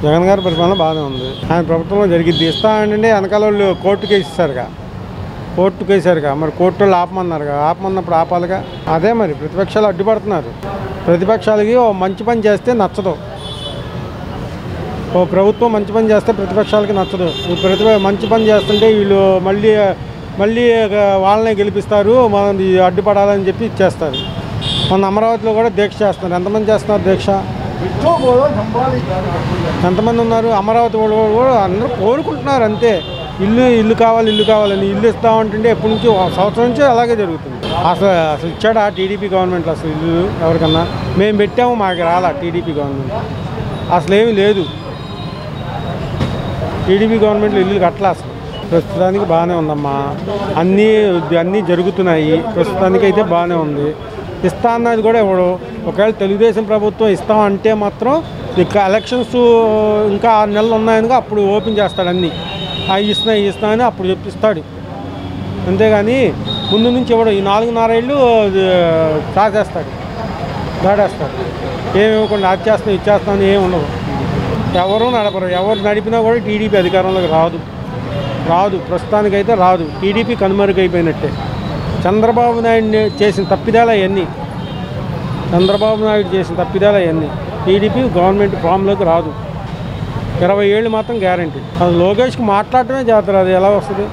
జగన్ గారి పరిపాలన బాగానే ఉంది ఆయన ప్రభుత్వంలో జరిగిద్ది ఇస్తా అంటే వెనకాల వాళ్ళు కోర్టుకి వేసిస్తారుగా కోర్టుకి వేసారుగా మరి కోర్టు వాళ్ళు ఆపమన్నారుగా ఆపమన్నప్పుడు ఆపాలిగా అదే మరి ప్రతిపక్షాలు అడ్డుపడుతున్నారు ప్రతిపక్షాలకి ఓ మంచి పని చేస్తే నచ్చదు ఓ ప్రభుత్వం మంచి పని చేస్తే ప్రతిపక్షాలకి నచ్చదు ఈ ప్రతిప మంచి పని చేస్తుంటే వీళ్ళు మళ్ళీ మళ్ళీ వాళ్ళనే గెలిపిస్తారు మనం ఇది అడ్డుపడాలని చెప్పి ఇచ్చేస్తారు మన అమరావతిలో కూడా దీక్ష చేస్తున్నారు ఎంతమంది చేస్తున్నారు దీక్ష ఎంతమంది ఉన్నారు అమరావతి వాళ్ళు కూడా అందరూ కోరుకుంటున్నారు అంతే ఇల్లు ఇల్లు కావాలి ఇల్లు కావాలని ఇల్లు ఇస్తామంటుంటే ఎప్పటి నుంచి ఒక సంవత్సరం నుంచి అలాగే జరుగుతుంది అసలు అసలు ఇచ్చాడా టీడీపీ గవర్నమెంట్ అసలు ఇల్లు ఎవరికన్నా మేము పెట్టాము మాకు రాలా టీడీపీ గవర్నమెంట్ అసలు ఏమీ లేదు టీడీపీ గవర్నమెంట్లో ఇల్లు కట్టలే అసలు ప్రస్తుతానికి బాగానే ఉందమ్మా అన్నీ అన్నీ జరుగుతున్నాయి ప్రస్తుతానికి అయితే బాగానే ఉంది ఇస్తా అన్నది కూడా ఇవ్వడు ఒకవేళ తెలుగుదేశం ప్రభుత్వం ఇస్తాం అంటే మాత్రం ఇక ఎలక్షన్స్ ఇంకా ఆరు నెలలు ఉన్నాయనుకో అప్పుడు ఓపెన్ చేస్తాడు అన్నీ అవి ఇస్తున్నా ఇవి ఇస్తున్నా అని అప్పుడు చెప్పిస్తాడు అంతేగాని ముందు నుంచి ఇవ్వడు ఈ నాలుగున్నర ఏళ్ళు చాసేస్తాడు దాడేస్తాడు ఏమి ఇవ్వకుండా అది చేస్తాం ఇది చేస్తాం అని ఏమి ఉండదు ఎవరు నడపరు ఎవరు నడిపినా కూడా టీడీపీ అధికారంలోకి రాదు రాదు ప్రస్తుతానికైతే రాదు టీడీపీ కనుమరుగైపోయినట్టే చంద్రబాబు నాయుడు చేసిన తప్పిదాలు అవన్నీ చంద్రబాబు నాయుడు చేసిన తప్పిదాలు అవన్నీ టీడీపీ గవర్నమెంట్ ఫామ్లోకి రాదు ఇరవై ఏళ్ళు మాత్రం గ్యారంటీ అది లోకేష్కి మాట్లాడటమే చేస్తారు అది ఎలా వస్తుంది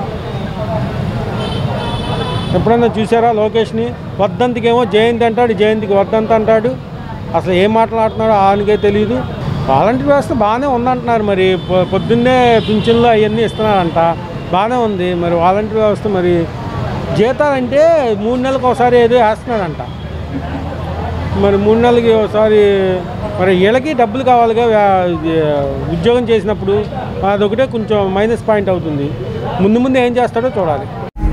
ఎప్పుడైనా చూసారా లోకేష్ని వద్దంతికేమో జయంతి అంటాడు జయంతికి వద్దంత అంటాడు అసలు ఏం మాట్లాడుతున్నాడో ఆయనకే తెలియదు వాలంటీర్ వ్యవస్థ బాగానే ఉందంటున్నారు మరి పొ- పొద్దున్నే పింఛన్లు అవన్నీ ఇస్తున్నారంట బాగానే ఉంది మరి వాలంటీర్ వ్యవస్థ మరి జీతాలంటే మూడు నెలలకు ఒకసారి ఏదో వేస్తున్నాడంట మరి మూడు నెలలకి ఒకసారి మరి వీళ్ళకి డబ్బులు కావాలిగా వ్యా- ఇది, ఉద్యోగం చేసినప్పుడు అదొకటే కొంచెం మైనస్ పాయింట్ అవుతుంది ముందు ముందు ఏం చేస్తాడో చూడాలి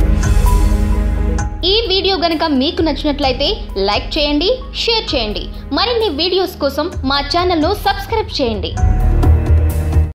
ఈ వీడియో గనక మీకు నచ్చినట్లయితే లైక్ చేయండి షేర్ చేయండి మరిన్ని వీడియోస్ కోసం మా ఛానల్ను సబ్స్క్రైబ్ చేయండి